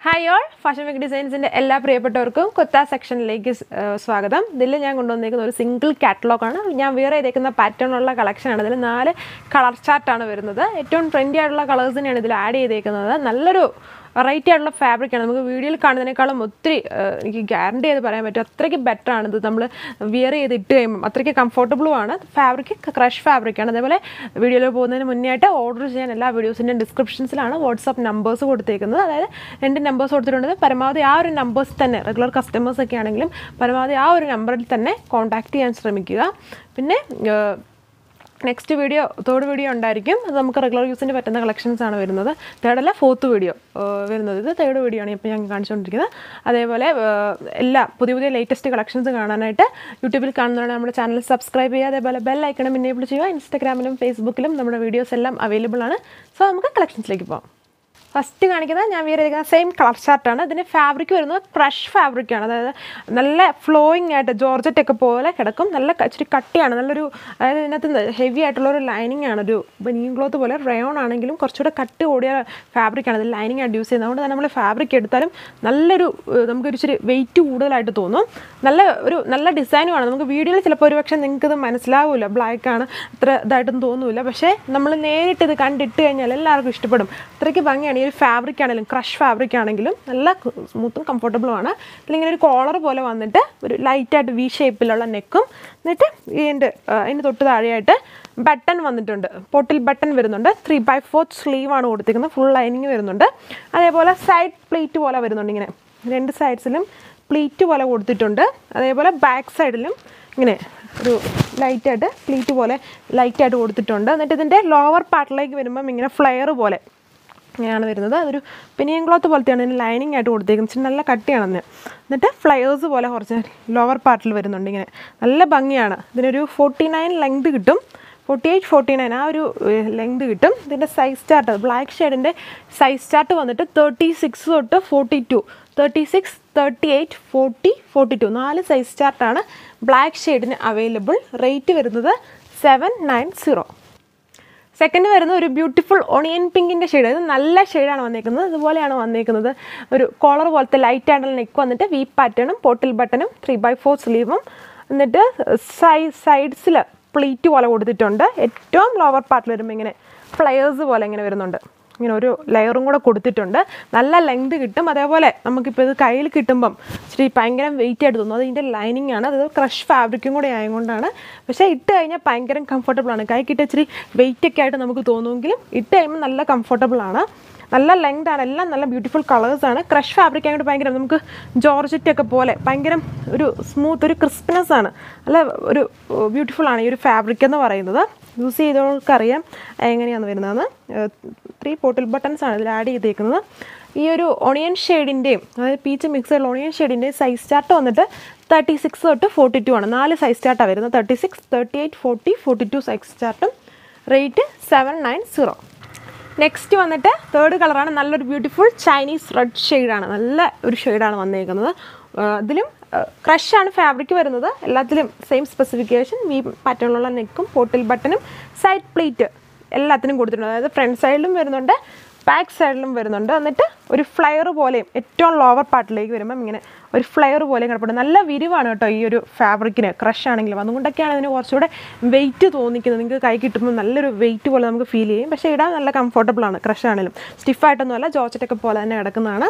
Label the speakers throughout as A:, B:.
A: hi all fashion week ഡിസൈൻസിൻ്റെ എല്ലാ പ്രിയപ്പെട്ടവർക്കും കൊത്ത സെക്ഷനിലേക്ക് സ്- ഏഹ് സ്വാഗതം ഇതിൽ ഞാൻ കൊണ്ടുവന്നിരിക്കുന്ന ഒരു സിംഗിൾ കാറ്റലോഗാണ് ഞാൻ വേറെ ചെയ്തേക്കുന്ന പാറ്റേണുള്ള കളക്ഷനാണ് ഇതിൽ നാല് കളർ ചാർട്ടാണ് വരുന്നത് ഏറ്റവും ട്രെൻഡി ആയിട്ടുള്ള കളേഴ്സിനെയാണ് ഇതിൽ ആഡ് ചെയ്തേക്കുന്നത് നല്ലൊരു വെറൈറ്റി ആയിട്ടുള്ള ഫാബ്രിക്കാണ് നമുക്ക് വീഡിയോയിൽ കാണുന്നതിനേക്കാളും ഒത്തിരി ഏഹ്, എനിക്ക് ഗ്യാരണ്ടി ചെയ്ത് പറയാൻ പറ്റും അത്രയ്ക്ക് ബെറ്റർ ആണ് ഇത് നമ്മൾ വിയർ ചെയ്ത് ഇട്ട് കഴിയുമ്പോൾ അത്രയ്ക്ക് കംഫർട്ടബിളും ആണ് ഫാബ്രിക് ക്രഷ് ഫാബ്രിക്കാണ് അതേപോലെ വീഡിയോയിൽ പോകുന്നതിന് മുന്നേ ആയിട്ട് ഓർഡർ ചെയ്യാൻ എല്ലാ വീഡിയോസിൻ്റെയും ഡിസ്ക്രിപ്ഷൻസിലാണ് വാട്സാപ്പ് നമ്പേഴ്സ് കൊടുത്തേക്കുന്നത് അതായത് രണ്ട് നമ്പേഴ്സ് കൊടുത്തിട്ടുണ്ട് പരമാവധി ആ ഒരു നമ്പേഴ്സ് തന്നെ റെഗുലർ കസ്റ്റമേഴ്സ് ഒക്കെ ആണെങ്കിലും പരമാവധി ആ ഒരു നമ്പറിൽ തന്നെ കോൺടാക്ട് ചെയ്യാൻ ശ്രമിക്കുക പിന്നെ ഏഹ്, നെക്സ്റ്റ് വീഡിയോ തേർഡ് വീഡിയോ ഉണ്ടായിരിക്കും അത് നമുക്ക് റെഗുലർ യൂസിന് പറ്റുന്ന കളക്ഷൻസ് ആണ് വരുന്നത് തേർഡ് അല്ല ഫോർത്ത് വീഡിയോ വരുന്നത് ഇത് തേർഡ് വീഡിയോ ആണ് ഇപ്പോൾ ഞാൻ കാണിച്ചുകൊണ്ടിരിക്കുന്നത് അതേപോലെ ഏഹ്, എല്ലാ പുതിയ പുതിയ ലേറ്റസ്റ്റ് കളക്ഷൻസ് കാണാനായിട്ട് യൂട്യൂബിൽ കാണുന്നതാണ് നമ്മുടെ ചാനൽ സബ്സ്ക്രൈബ് ചെയ്യുക അതേപോലെ ബെൽ ഐക്കണം എനേബിൾ ചെയ്യുക ഇൻസ്റ്റാഗ്രാമിലും ഫേസ്ബുക്കിലും നമ്മുടെ വീഡിയോസ് എല്ലാം അവൈലബിൾ ആണ് സോ നമുക്ക് കളക്ഷൻസിലേക്ക് പോകാം ഫസ്റ്റ് കാണിക്കുന്നത് ഞാൻ വിയർ ചെയ്തിരിക്കുന്ന സെയിം കളർ ചാർട്ടാണ് ഇതിന് ഫാബ്രിക് വരുന്നത് ക്രഷ് ഫാബ്രിക്കാണ് അതായത് നല്ല ഫ്ലോയിങ് ആയിട്ട് ജോർജറ്റ് ഒക്കെ പോലെ കിടക്കും നല്ല ക- ഇച്ചിരി കട്ടിയാണ് നല്ലൊരു അതായത് ഇതിനകത്ത് ഹെവി ആയിട്ടുള്ള ഒരു ലൈനിങ് ആണ് ഒരു ബനിയൻ ക്ലോത്ത് പോലെ റയോൺ ആണെങ്കിലും കുറച്ചുകൂടെ കട്ടി കൂടിയ ഫാബ്രിക്കാണ് ഇത് ലൈനിങ് ആയിട്ട് യൂസ് ചെയ്യുന്നത് അതുകൊണ്ട് തന്നെ നമ്മൾ ഫാബ്രിക് എടുത്താലും നല്ലൊരു ഏഹ്, നമുക്കൊരു ഇച്ചിരി വെയിറ്റ് കൂടുതലായിട്ട് തോന്നും നല്ല ഒരു നല്ല ഡിസൈനുമാണ് നമുക്ക് വീഡിയോയിൽ ചിലപ്പോൾ ഒരു പക്ഷേ നിങ്ങൾക്ക് ഇത് മനസ്സിലാവില്ല ബ്ലാക്ക് ആണ് അത്ര ഇതായിട്ടൊന്നും തോന്നില്ല പക്ഷേ നമ്മൾ നേരിട്ട് ഇത് കണ്ടിട്ട് കഴിഞ്ഞാൽ എല്ലാവർക്കും ഇഷ്ടപ്പെടും അത്രയ്ക്ക് ഭംഗിയാണ് ഈ ഒരു ഫാബ്രിക് ആണെങ്കിലും ക്രഷ് ഫാബ്രിക് ആണെങ്കിലും നല്ല സ്മൂത്തും കംഫർട്ടബിളും ആണ് ഇതിലിങ്ങനെ ഒരു കോളർ പോലെ വന്നിട്ട് ഒരു ലൈറ്റായിട്ട് വി ഷേപ്പിലുള്ള നെക്കും എന്നിട്ട് ഇതിൻ്റെ അതിന് തൊട്ട് താഴെയായിട്ട് ബട്ടൺ വന്നിട്ടുണ്ട് പൊട്ടിൽ ബട്ടൺ വരുന്നുണ്ട് ത്രീ ബൈ ഫോർത്ത് സ്ലീവ് ആണ് കൊടുത്തിരിക്കുന്നത് ഫുൾ ലൈനിങ് വരുന്നുണ്ട് അതേപോലെ സൈഡ് പ്ലേറ്റ് പോലെ വരുന്നുണ്ട് ഇങ്ങനെ രണ്ട് സൈഡ്സിലും പ്ലീറ്റ് പോലെ കൊടുത്തിട്ടുണ്ട് അതേപോലെ ബാക്ക് സൈഡിലും ഇങ്ങനെ ഒരു ലൈറ്റായിട്ട് പ്ലീറ്റ് പോലെ ലൈറ്റായിട്ട് കൊടുത്തിട്ടുണ്ട് എന്നിട്ട് ഇതിൻ്റെ ലോവർ പാർട്ടിലേക്ക് വരുമ്പം ഇങ്ങനെ ഫ്ലെയർ പോലെ ഇങ്ങനെയാണ് വരുന്നത് അതൊരു പിനിയൻ ക്ലോത്ത് പോലത്തെയാണ് ഇതിന് ലൈനിങ് ആയിട്ട് കൊടുത്തേക്കുന്നത് ഇച്ചിരി നല്ല കട്ടിയാണെന്ന് എന്നിട്ട് ഫ്ലയേഴ്സ് പോലെ കുറച്ച് ലോവർ പാർട്ടിൽ വരുന്നുണ്ട് ഇങ്ങനെ നല്ല ഭംഗിയാണ് ഇതിനൊരു ഫോർട്ടി നയൻ ലെങ്ത് കിട്ടും ഫോർട്ടി എയ്റ്റ് ഫോർട്ടി നയൻ ആ ഒരു ലെങ്ത് കിട്ടും ഇതിൻ്റെ സൈസ് ചാർട്ട് ബ്ലാക്ക് ഷെയ്ഡിൻ്റെ സൈസ് ചാർട്ട് വന്നിട്ട് തേർട്ടി സിക്സ് തൊട്ട് forty two thirty six thirty eight forty forty two നാല് സൈസ് ചാർട്ടാണ് ബ്ലാക്ക് ഷെയ്ഡിന് അവൈലബിൾ റേറ്റ് വരുന്നത് സെവൻ നയൻ സീറോ സെക്കൻഡ് വരുന്നത് ഒരു ബ്യൂട്ടിഫുൾ ഒണിയൻ പിങ്കിൻ്റെ ഷെയ്ഡ് ഇത് നല്ല ഷെയ്ഡാണ് വന്നേക്കുന്നത് ഇതുപോലെയാണ് വന്നേക്കുന്നത് ഒരു കോളർ പോലത്തെ ലൈറ്റ് ആയിട്ടുള്ള നെക്ക് വന്നിട്ട് വി പാറ്റേണും പോട്ടിൽ ബട്ടണും ത്രീ ബൈ ഫോർ സ്ലീവും എന്നിട്ട് സൈ സൈഡ്സിൽ പ്ലീറ്റ് പോലെ കൊടുത്തിട്ടുണ്ട് ഏറ്റവും ലോവർ പാർട്ടിൽ വരുമ്പോൾ ഇങ്ങനെ ഫ്ലയേഴ്സ് പോലെ ഇങ്ങനെ വരുന്നുണ്ട് ഇങ്ങനെ ഒരു ലെയറും കൂടെ കൊടുത്തിട്ടുണ്ട് നല്ല ലെങ്ത് കിട്ടും അതേപോലെ നമുക്കിപ്പോൾ ഇത് കയ്യിൽ കിട്ടുമ്പം ഇച്ചിരി ഭയങ്കര വെയിറ്റ് ആയിട്ട് തോന്നും അത് ഇതിൻ്റെ ലൈനിങ് ആണ് അത് ക്രഷ് ഫാബ്രിക്കും കൂടെ ആയതുകൊണ്ടാണ് പക്ഷേ ഇട്ട് കഴിഞ്ഞാൽ ഭയങ്കര കംഫർട്ടബിൾ ആണ് കൈ കിട്ടിയ ഇച്ചിരി വെയിറ്റ് ഒക്കെ ആയിട്ട് നമുക്ക് തോന്നുമെങ്കിലും ഇട്ട് കഴിയുമ്പോൾ നല്ല കംഫർട്ടബിൾ ആണ് നല്ല ലെങ്ത് ആണ് എല്ലാം നല്ല ബ്യൂട്ടിഫുൾ കളേഴ്സ് ആണ് ക്രഷ് ഫാബ്രിക് ആയിട്ട് ഭയങ്കര നമുക്ക് ജോർജറ്റ് ഒക്കെ പോലെ ഭയങ്കര ഒരു സ്മൂത്ത് ഒരു ക്രിസ്പിനെസ് ആണ് നല്ല ഒരു ബ്യൂട്ടിഫുൾ ആണ് ഈ ഒരു ഫാബ്രിക് എന്ന് പറയുന്നത് യൂസ് ചെയ്തവർക്കറിയാം എങ്ങനെയാണ് വരുന്നതെന്ന് ത്രീ പോട്ടിൽ ബട്ടൺസ് ആണ് ഇതിൽ ആഡ് ചെയ്തേക്കുന്നത് ഈ ഒരു ഒണിയൻ ഷെയ്ഡിൻ്റെയും അതായത് പീച്ച് മിക്സറിൽ ഒണിയൻ ഷെയ്ഡിൻ്റെയും സൈസ് ചാർട്ട് വന്നിട്ട് തേർട്ടി സിക്സ് തൊട്ട് ഫോർട്ടി ടു ആണ് നാല് സൈസ് ചാർട്ടാണ് വരുന്നത് thirty six thirty eight forty forty two size ചാർട്ടും rate seven nine zero next വന്നിട്ട് തേർഡ് കളറാണ് നല്ലൊരു ബ്യൂട്ടിഫുൾ ചൈനീസ് റെഡ് ഷെയ്ഡാണ് നല്ല ഒരു ഷെയ്ഡാണ് വന്നേക്കുന്നത് ആ, ഇതിലും ക്രഷാണ് ഫാബ്രിക് വരുന്നത് എല്ലാത്തിലും സെയിം സ്പെസിഫിക്കേഷൻ വി പാറ്റേണിലുള്ള നെക്കും പോട്ടിൽ ബട്ടണും സൈഡ് പ്ലേറ്റ് എല്ലാത്തിനും കൊടുത്തിട്ടുണ്ട് അതായത് ഫ്രണ്ട് സൈഡിലും വരുന്നുണ്ട് ബാക്ക് സൈഡിലും വരുന്നുണ്ട് എന്നിട്ട് ഒരു ഫ്ലയർ പോലെയും ഏറ്റവും ലോവർ പാർട്ടിലേക്ക് വരുമ്പം ഇങ്ങനെ ഒരു ഫ്ലെയർ പോലെ കിടപ്പുണ്ട് നല്ല വിരിവാണ് കേട്ടോ ഈ ഒരു ഫാബ്രിക്കിന് ക്രഷ് ആണെങ്കിലും അതുകൊണ്ടൊക്കെയാണ് അതിന് കുറച്ചുകൂടെ വെയിറ്റ് തോന്നിക്കുന്നത് നിങ്ങൾക്ക് കൈ കിട്ടുമ്പോൾ നല്ലൊരു വെയിറ്റ് പോലെ നമുക്ക് ഫീൽ ചെയ്യും പക്ഷേ ഇടാൻ നല്ല കംഫർട്ടബിൾ ആണ് ക്രഷ് ആണെങ്കിലും സ്റ്റിഫായിട്ടൊന്നുമല്ല ജോർജറ്റൊക്കെ പോലെ തന്നെ കിടക്കുന്നതാണ്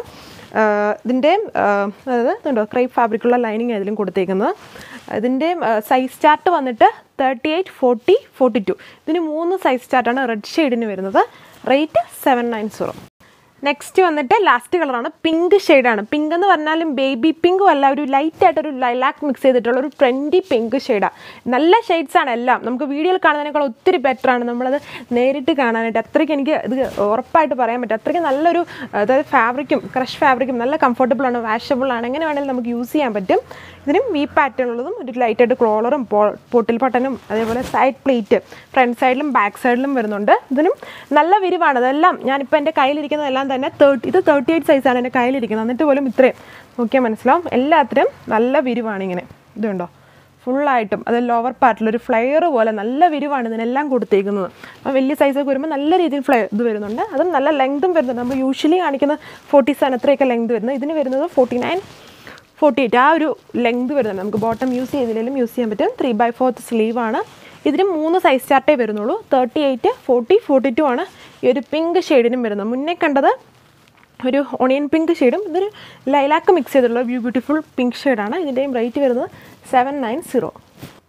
A: ഇതിൻ്റെ അതായത് ഇതുണ്ടോ ക്രൈപ്പ് ഫാബ്രിക്കുള്ള ലൈനിങ് ഇതിലും കൊടുത്തേക്കുന്നത് ഇതിൻ്റെ സൈസ് ചാർട്ട് വന്നിട്ട് thirty eight forty forty two ഇതിന് മൂന്ന് സൈസ് ചാർട്ടാണ് റെഡ് ഷെയ്ഡിന് വരുന്നത് rate seven nine zero next വന്നിട്ട് ലാസ്റ്റ് കളറാണ് പിങ്ക് ഷെയ്ഡാണ് പിങ്ക് എന്ന് പറഞ്ഞാലും ബേബി പിങ്കും അല്ല ഒരു ലൈറ്റ് ആയിട്ടൊരു ലൈലാക്ക് മിക്സ് ചെയ്തിട്ടുള്ള ഒരു ട്രെൻഡി പിങ്ക് ഷെയ്ഡാണ് നല്ല ഷെയ്ഡ്സ് ആണ് എല്ലാം നമുക്ക് വീഡിയോയിൽ കാണുന്നതിനേക്കാൾ ഒത്തിരി ബെറ്റർ ആണ് നമ്മളത് നേരിട്ട് കാണാനായിട്ട് അത്രയ്ക്ക് എനിക്ക് ഇത് ഉറപ്പായിട്ട് പറയാൻ പറ്റും അത്രയ്ക്ക് നല്ലൊരു അതായത് ഫാബ്രിക്കും ക്രഷ് ഫാബ്രിക്കും നല്ല കംഫർട്ടബിൾ ആണ് വാഷബിൾ ആണ് എങ്ങനെ വേണമെങ്കിലും നമുക്ക് യൂസ് ചെയ്യാൻ പറ്റും ഇതിനും വി പാറ്റേൺ ഉള്ളതും ഒരു ലൈറ്റ് ആയിട്ട് ക്രോളറും പൊട്ടിൽ പട്ടനും അതേപോലെ സൈഡ് പ്ലേറ്റ് ഫ്രണ്ട് സൈഡിലും ബാക്ക് സൈഡിലും വരുന്നുണ്ട് ഇതിനും നല്ല വിരിവാണ് അതെല്ലാം ഞാനിപ്പോൾ എൻ്റെ കയ്യിലിരിക്കുന്നതെല്ലാം തന്നെ തേർട്ടി ഇത് തേർട്ടി എയ്റ്റ് സൈസാണ് എൻ്റെ കയ്യിലിരിക്കുന്നത് എന്നിട്ട് പോലും ഇത്രയും നോക്കിയാൽ മനസ്സിലാവും എല്ലാത്തിനും നല്ല വിരിവാണ് ഇങ്ങനെ ഇതുണ്ടോ ഫുള്ളായിട്ടും അത് ലോവർ പാർട്ടിൽ ഒരു ഫ്ലെയർ പോലെ നല്ല വിരിവാണ് ഇതിനെല്ലാം കൊടുത്തേക്കുന്നത് അപ്പോൾ വലിയ സൈസൊക്കെ വരുമ്പോൾ നല്ല രീതിയിൽ ഫ്ലെയർ ഇത് വരുന്നുണ്ട് അതും നല്ല ലെങ്തും വരുന്നുണ്ട് നമ്മൾ യൂഷ്വലി കാണിക്കുന്ന ഫോർട്ടി സെവൻ അത്രയൊക്കെ ലെങ്ത് വരുന്നത് ഇതിന് വരുന്നത് ഫോർട്ടി നയൻ ഫോർട്ടി എയ്റ്റ് ആ ഒരു ലെങ്ത് വരുന്നുണ്ട് നമുക്ക് ബോട്ടം യൂസ് ചെയ്തില്ലെങ്കിലും യൂസ് ചെയ്യാൻ പറ്റും ത്രീ ബൈ ഫോർത്ത് സ്ലീവാണ് ഇതിന് മൂന്ന് സൈസ് ചാർട്ടേ വരുന്നുള്ളൂ thirty eight forty forty two ആണ് ഈ ഒരു പിങ്ക് ഷെയ്ഡിനും വരുന്നത് മുന്നേ കണ്ടത് ഒരു ഓണിയൻ പിങ്ക് ഷെയ്ഡും ഇതൊരു ലൈലാക്ക് മിക്സ് ചെയ്തിട്ടുള്ള വ്യൂ ബ്യൂട്ടിഫുൾ പിങ്ക് ഷെയ്ഡാണ് ഇതിൻ്റെയും റേറ്റ് വരുന്നത് seven nine zero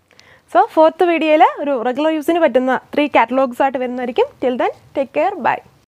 A: so fourth വീഡിയോയിൽ ഒരു റെഗുലർ യൂസിന് പറ്റുന്ന ത്രീ കാറ്റലോഗ്സ് ആയിട്ട് വരുന്നതായിരിക്കും till then take care by